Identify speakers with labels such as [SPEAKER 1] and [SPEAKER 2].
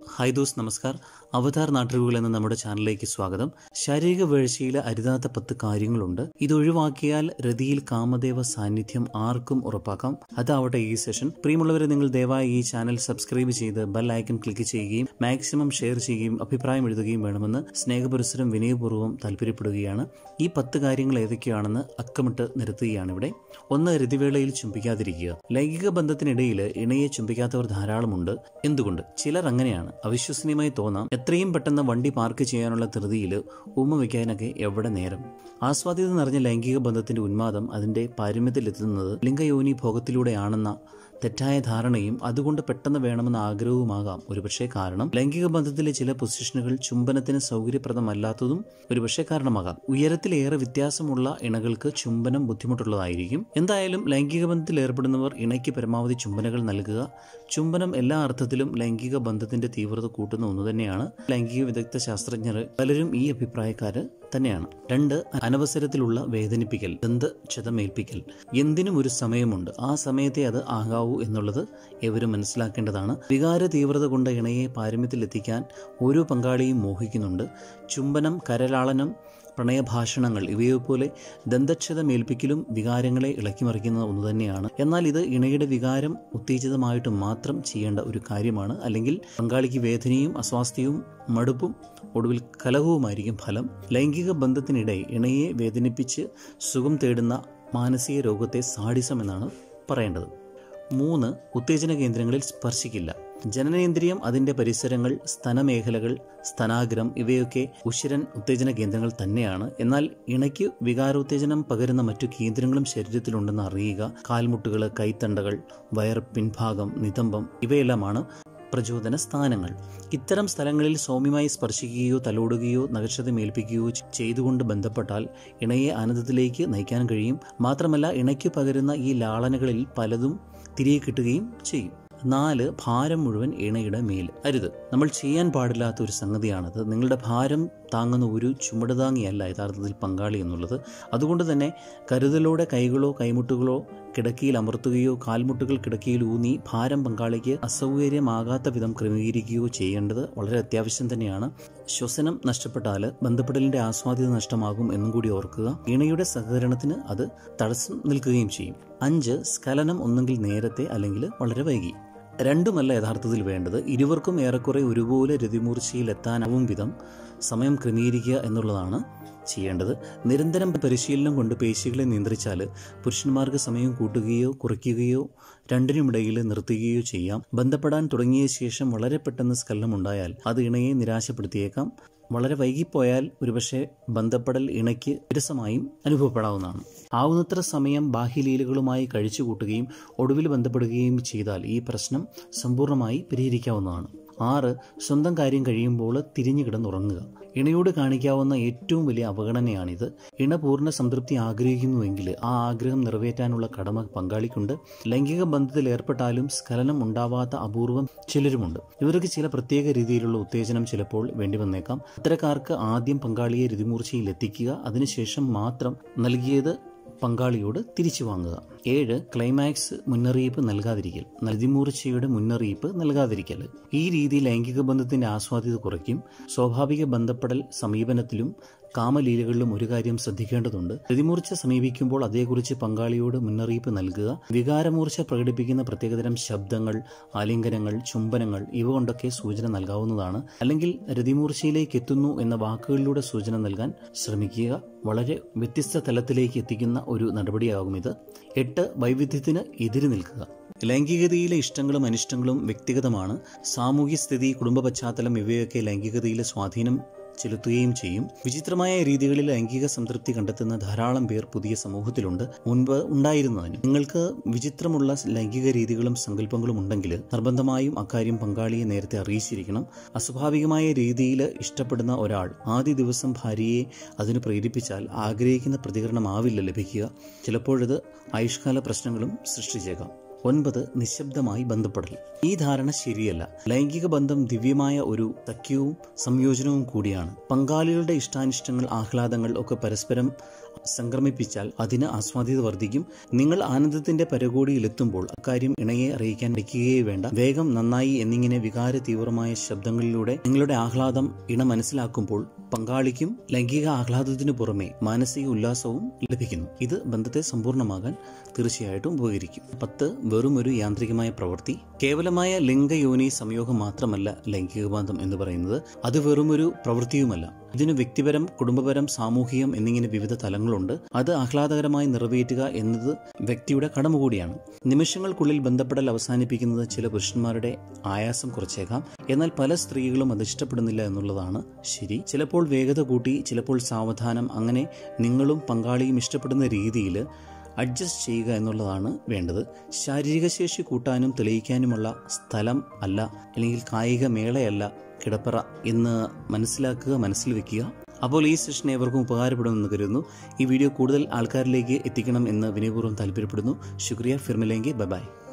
[SPEAKER 1] hi those നമസ്കാർ അവതാർ നാട്ടറിവുകൾ എന്ന നമ്മുടെ ചാനലിലേക്ക് സ്വാഗതം ശാരീരിക വീഴ്ചയിലെ അരുതാത്ത പത്ത് കാര്യങ്ങളുണ്ട് ഇത് ഒഴിവാക്കിയാൽ രതിയിൽ കാമദേവ സാന്നിധ്യം ആർക്കും ഉറപ്പാക്കാം അതാവട്ടെ ഈ സെഷൻ പ്രിയമുള്ളവരെ നിങ്ങൾ ദയവായി ഈ ചാനൽ സബ്സ്ക്രൈബ് ചെയ്ത് ബെൽ ഐക്കൺ ക്ലിക്ക് ചെയ്യുകയും മാക്സിമം ഷെയർ ചെയ്യുകയും അഭിപ്രായം എഴുതുകയും വേണമെന്ന് സ്നേഹപുരസരം വിനയപൂർവ്വം താല്പര്യപ്പെടുകയാണ് ഈ പത്ത് കാര്യങ്ങൾ ഏതൊക്കെയാണെന്ന് അക്കമിട്ട് നിരത്തുകയാണ് ഇവിടെ ഒന്ന് രതിവേളയിൽ ചുംബിക്കാതിരിക്കുക ലൈംഗിക ബന്ധത്തിനിടയിൽ ഇണയെ ചുംബിക്കാത്തവർ ധാരാളമുണ്ട് എന്തുകൊണ്ട് ചിലർ അങ്ങനെയാണ് അവിശ്വസനീയമായി തോന്നാം എത്രയും പെട്ടെന്ന് വണ്ടി പാർക്ക് ചെയ്യാനുള്ള ധൃതിയിൽ ഉമ്മ വയ്ക്കാനൊക്കെ എവിടെ നേരം ആസ്വാദ്യത നിറഞ്ഞ ലൈംഗിക ബന്ധത്തിന്റെ ഉന്മാദം അതിന്റെ പാരമ്യത്തിലെത്തുന്നത് ലിംഗയോനി ഭോഗത്തിലൂടെയാണെന്ന തെറ്റായ ധാരണയും അതുകൊണ്ട് പെട്ടെന്ന് വേണമെന്ന ആഗ്രഹവുമാകാം ഒരുപക്ഷെ കാരണം ലൈംഗിക ബന്ധത്തിലെ ചില പൊസിഷനുകൾ ചുംബനത്തിന് സൗകര്യപ്രദമല്ലാത്തതും ഒരുപക്ഷെ കാരണമാകാം ഉയരത്തിലേറെ വ്യത്യാസമുള്ള ഇണകൾക്ക് ചുംബനം ബുദ്ധിമുട്ടുള്ളതായിരിക്കും എന്തായാലും ലൈംഗിക ബന്ധത്തിൽ ഏർപ്പെടുന്നവർ ഇണയ്ക്ക് പരമാവധി ചുംബനങ്ങൾ നൽകുക ചുംബനം എല്ലാ അർത്ഥത്തിലും ലൈംഗിക ബന്ധത്തിന്റെ തീവ്രത കൂട്ടുന്ന ഒന്ന് തന്നെയാണ് ലൈംഗിക വിദഗ്ധ ശാസ്ത്രജ്ഞർ പലരും ഈ അഭിപ്രായക്കാര് തന്നെയാണ് രണ്ട് അനവസരത്തിലുള്ള വേദനിപ്പിക്കൽ ദന്ത ക്ഷതമേൽപ്പിക്കൽ എന്തിനും ഒരു സമയമുണ്ട് ആ സമയത്തെ അത് ആകാവൂ എന്നുള്ളത് എവരും മനസ്സിലാക്കേണ്ടതാണ് വികാര തീവ്രത കൊണ്ട് ഇണയെ പാരമ്യത്തിലെത്തിക്കാൻ ഓരോ പങ്കാളിയും മോഹിക്കുന്നുണ്ട് ചുംബനം കരലാളനം പ്രണയഭാഷണങ്ങൾ ഇവയെപ്പോലെ ദന്തക്ഷതമേൽപ്പിക്കലും വികാരങ്ങളെ ഇളക്കിമറിക്കുന്ന ഒന്ന് തന്നെയാണ് എന്നാൽ ഇത് ഇണയുടെ വികാരം ഉത്തേജിതമായിട്ട് മാത്രം ചെയ്യേണ്ട ഒരു കാര്യമാണ് അല്ലെങ്കിൽ പങ്കാളിക്ക് വേദനയും അസ്വാസ്ഥ്യവും മടുപ്പും ഒടുവിൽ കലഹവുമായിരിക്കും ഫലം ലൈംഗിക ബന്ധത്തിനിടെ ഇണയെ വേദനിപ്പിച്ച് സുഖം തേടുന്ന മാനസിക രോഗത്തെ സാഡിസം എന്നാണ് പറയേണ്ടത് മൂന്ന് ഉത്തേജന കേന്ദ്രങ്ങളിൽ സ്പർശിക്കില്ല ജനനേന്ദ്രിയം അതിന്റെ പരിസരങ്ങൾ സ്തനമേഖലകൾ സ്തനാഗ്രം ഇവയൊക്കെ ഉശിരൻ ഉത്തേജന കേന്ദ്രങ്ങൾ തന്നെയാണ് എന്നാൽ ഇണയ്ക്ക് വികാരോത്തേജനം പകരുന്ന മറ്റു കേന്ദ്രങ്ങളും ശരീരത്തിലുണ്ടെന്ന് അറിയുക കാൽമുട്ടുകൾ കൈത്തണ്ടകൾ വയർ പിൻഭാഗം നിതംബം ഇവയെല്ലാമാണ് പ്രചോദന സ്ഥാനങ്ങൾ ഇത്തരം സ്ഥലങ്ങളിൽ സൗമ്യമായി സ്പർശിക്കുകയോ തലോടുകയോ നഗക്ഷതമേൽപ്പിക്കുകയോ ചെയ്തുകൊണ്ട് ബന്ധപ്പെട്ടാൽ ഇണയെ ആനന്ദത്തിലേക്ക് നയിക്കാൻ കഴിയും മാത്രമല്ല ഇണയ്ക്ക് പകരുന്ന ഈ ലാളനകളിൽ പലതും തിരികെ കിട്ടുകയും ചെയ്യും നാല് ഭാരം മുഴുവൻ ഇണയുടെ മേൽ അരുത് നമ്മൾ ചെയ്യാൻ പാടില്ലാത്ത ഒരു സംഗതിയാണത് നിങ്ങളുടെ ഭാരം താങ്ങുന്ന ഒരു ചുമടുതാങ്ങിയല്ല യഥാർത്ഥത്തിൽ പങ്കാളി എന്നുള്ളത് അതുകൊണ്ട് തന്നെ കരുതലോടെ കൈകളോ കൈമുട്ടുകളോ കിടക്കിയിൽ അമർത്തുകയോ കാൽമുട്ടുകൾ കിടക്കിയിൽ ഊന്നി ഭാരം പങ്കാളിക്ക് അസൗകര്യമാകാത്ത വിധം ക്രമീകരിക്കുകയോ ചെയ്യേണ്ടത് വളരെ അത്യാവശ്യം തന്നെയാണ് ശ്വസനം നഷ്ടപ്പെട്ടാൽ ബന്ധപ്പെടലിന്റെ ആസ്വാദ്യത നഷ്ടമാകും എന്നും കൂടി ഓർക്കുക ഇണയുടെ സഹകരണത്തിന് അത് തടസ്സം നിൽക്കുകയും ചെയ്യും അഞ്ച് സ്ഖലനം ഒന്നെങ്കിൽ നേരത്തെ അല്ലെങ്കിൽ വളരെ വൈകി രണ്ടുമല്ല യഥാർത്ഥത്തിൽ വേണ്ടത് ഇരുവർക്കും ഏറെക്കുറെ ഒരുപോലെ രതിമൂർച്ചയിലെത്താനാവും വിധം സമയം ക്രമീകരിക്കുക എന്നുള്ളതാണ് ചെയ്യേണ്ടത് നിരന്തരം പരിശീലനം കൊണ്ട് പേശികളെ നിയന്ത്രിച്ചാൽ പുരുഷന്മാർക്ക് സമയം കൂട്ടുകയോ കുറയ്ക്കുകയോ രണ്ടിനുമിടയിൽ നിർത്തുകയോ ചെയ്യാം ബന്ധപ്പെടാൻ തുടങ്ങിയ ശേഷം വളരെ പെട്ടെന്ന് സ്ഖലനമുണ്ടായാൽ അത് ഇണയെ നിരാശപ്പെടുത്തിയേക്കാം വളരെ വൈകിപ്പോയാൽ ഒരുപക്ഷെ ബന്ധപ്പെടൽ ഇണയ്ക്ക് വിരസമായും അനുഭവപ്പെടാവുന്നതാണ് ആവുന്നത്ര സമയം ബാഹ്യലീലകളുമായി കഴിച്ചുകൂട്ടുകയും ഒടുവിൽ ബന്ധപ്പെടുകയും ചെയ്താൽ ഈ പ്രശ്നം സമ്പൂർണ്ണമായി പരിഹരിക്കാവുന്നതാണ് ആറ് സ്വന്തം കാര്യം കഴിയുമ്പോൾ തിരിഞ്ഞു കിടന്നുറങ്ങുക ഇണയോട് കാണിക്കാവുന്ന ഏറ്റവും വലിയ അവഗണനയാണിത് ഇണ പൂർണ്ണ സംതൃപ്തി ആഗ്രഹിക്കുന്നുവെങ്കിൽ ആ ആഗ്രഹം നിറവേറ്റാനുള്ള കടമ പങ്കാളിക്കുണ്ട് ലൈംഗിക ബന്ധത്തിൽ ഏർപ്പെട്ടാലും സ്ഖലനം ഉണ്ടാവാത്ത അപൂർവം ചിലരുമുണ്ട് ഇവർക്ക് ചില പ്രത്യേക രീതിയിലുള്ള ഉത്തേജനം ചിലപ്പോൾ വേണ്ടി വന്നേക്കാം അത്തരക്കാർക്ക് ആദ്യം പങ്കാളിയെ രതിമൂർച്ചയിൽ എത്തിക്കുക അതിനുശേഷം മാത്രം നൽകിയത് പങ്കാളിയോട് തിരിച്ചു വാങ്ങുക ഏഴ് ക്ലൈമാക്സ് മുന്നറിയിപ്പ് നൽകാതിരിക്കൽ നദിമൂർച്ചയുടെ മുന്നറിയിപ്പ് നൽകാതിരിക്കൽ ഈ രീതി ലൈംഗിക ബന്ധത്തിന്റെ ആസ്വാദ്യത കുറയ്ക്കും സ്വാഭാവിക ബന്ധപ്പെടൽ സമീപനത്തിലും കാമലീലകളിലും ഒരു കാര്യം ശ്രദ്ധിക്കേണ്ടതുണ്ട് രതിമൂർച്ച സമീപിക്കുമ്പോൾ അതേക്കുറിച്ച് പങ്കാളിയോട് മുന്നറിയിപ്പ് നൽകുക വികാരമൂർച്ച പ്രകടിപ്പിക്കുന്ന പ്രത്യേകതരം ശബ്ദങ്ങൾ ആലിംഗനങ്ങൾ ചുംബനങ്ങൾ ഇവ കൊണ്ടൊക്കെ സൂചന നൽകാവുന്നതാണ് അല്ലെങ്കിൽ രതിമൂർച്ചയിലേക്ക് എത്തുന്നു എന്ന വാക്കുകളിലൂടെ സൂചന നൽകാൻ ശ്രമിക്കുക വളരെ വ്യത്യസ്ത തലത്തിലേക്ക് എത്തിക്കുന്ന ഒരു നടപടിയാകും ഇത് എട്ട് വൈവിധ്യത്തിന് എതിര് നിൽക്കുക ലൈംഗികതയിലെ ഇഷ്ടങ്ങളും അനിഷ്ടങ്ങളും വ്യക്തിഗതമാണ് സാമൂഹ്യ സ്ഥിതി കുടുംബ പശ്ചാത്തലം ഇവയൊക്കെ ലൈംഗികതയിലെ സ്വാധീനം ചെലുത്തുകയും ചെയ്യും വിചിത്രമായ രീതികളിൽ ലൈംഗിക സംതൃപ്തി കണ്ടെത്തുന്ന ധാരാളം പേർ പുതിയ സമൂഹത്തിലുണ്ട് മുൻപ് ഉണ്ടായിരുന്നതിന് നിങ്ങൾക്ക് വിചിത്രമുള്ള ലൈംഗിക രീതികളും സങ്കല്പങ്ങളും ഉണ്ടെങ്കിൽ നിർബന്ധമായും അക്കാര്യം പങ്കാളിയെ നേരത്തെ അറിയിച്ചിരിക്കണം അസ്വാഭാവികമായ രീതിയിൽ ഇഷ്ടപ്പെടുന്ന ഒരാൾ ആദ്യ ദിവസം ഭാര്യയെ അതിന് പ്രേരിപ്പിച്ചാൽ ആഗ്രഹിക്കുന്ന പ്രതികരണമാവില്ല ലഭിക്കുക ചിലപ്പോഴത് ആയുഷ്കാല പ്രശ്നങ്ങളും സൃഷ്ടിച്ചേക്കാം ഒൻപത് നിശബ്ദമായി ബന്ധപ്പെടൽ ഈ ധാരണ ശരിയല്ല ലൈംഗിക ബന്ധം ദിവ്യമായ ഒരു സഖ്യവും സംയോജനവും കൂടിയാണ് പങ്കാളികളുടെ ഇഷ്ടാനിഷ്ടങ്ങൾ ആഹ്ലാദങ്ങൾ ഒക്കെ പരസ്പരം സംക്രമിപ്പിച്ചാൽ അതിന് ആസ്വാദ്യത വർദ്ധിക്കും നിങ്ങൾ ആനന്ദത്തിന്റെ പരകോടിയിലെത്തുമ്പോൾ അക്കാര്യം ഇണയെ അറിയിക്കാൻ ഇടയ്ക്കുകയേ വേണ്ട വേഗം നന്നായി എന്നിങ്ങനെ വികാര തീവ്രമായ ശബ്ദങ്ങളിലൂടെ നിങ്ങളുടെ ആഹ്ലാദം ഇണ മനസ്സിലാക്കുമ്പോൾ പങ്കാളിക്കും ലൈംഗിക ആഹ്ലാദത്തിനു പുറമെ മാനസിക ഉല്ലാസവും ലഭിക്കുന്നു ഇത് ബന്ധത്തെ സമ്പൂർണ്ണമാകാൻ തീർച്ചയായിട്ടും ഉപകരിക്കും പത്ത് വെറും ഒരു യാന്ത്രികമായ പ്രവൃത്തി കേവലമായ ലിംഗയോനി സംയോഗം മാത്രമല്ല ലൈംഗിക ബന്ധം എന്ന് പറയുന്നത് അത് വെറുമൊരു പ്രവൃത്തിയുമല്ല ഇതിന് വ്യക്തിപരം കുടുംബപരം സാമൂഹികം എന്നിങ്ങനെ വിവിധ തലങ്ങളുണ്ട് അത് ആഹ്ലാദകരമായി നിറവേറ്റുക എന്നത് വ്യക്തിയുടെ കടമ കൂടിയാണ് നിമിഷങ്ങൾക്കുള്ളിൽ ബന്ധപ്പെടൽ അവസാനിപ്പിക്കുന്നത് ചില പുരുഷന്മാരുടെ ആയാസം കുറച്ചേക്കാം എന്നാൽ പല സ്ത്രീകളും അത് ഇഷ്ടപ്പെടുന്നില്ല എന്നുള്ളതാണ് ശരി ചിലപ്പോൾ വേഗത കൂട്ടി ചിലപ്പോൾ സാവധാനം അങ്ങനെ നിങ്ങളും പങ്കാളിയും ഇഷ്ടപ്പെടുന്ന രീതിയിൽ അഡ്ജസ്റ്റ് ചെയ്യുക എന്നുള്ളതാണ് വേണ്ടത് ശാരീരിക ശേഷി കൂട്ടാനും തെളിയിക്കാനുമുള്ള സ്ഥലം അല്ല അല്ലെങ്കിൽ കായിക മേളയല്ല കിടപ്പറ എന്ന് മനസ്സിലാക്കുക മനസ്സിൽ വെക്കുക അപ്പോൾ ഈ സെഷൻ ഏവർക്കും ഉപകാരപ്പെടുമെന്ന് കരുതുന്നു ഈ വീഡിയോ കൂടുതൽ ആൾക്കാരിലേക്ക് എത്തിക്കണം എന്ന് വിനയപൂർവ്വം താല്പര്യപ്പെടുന്നു ശുക്രിയ ഫിർമിലെങ്കിൽ ബൈ ബൈ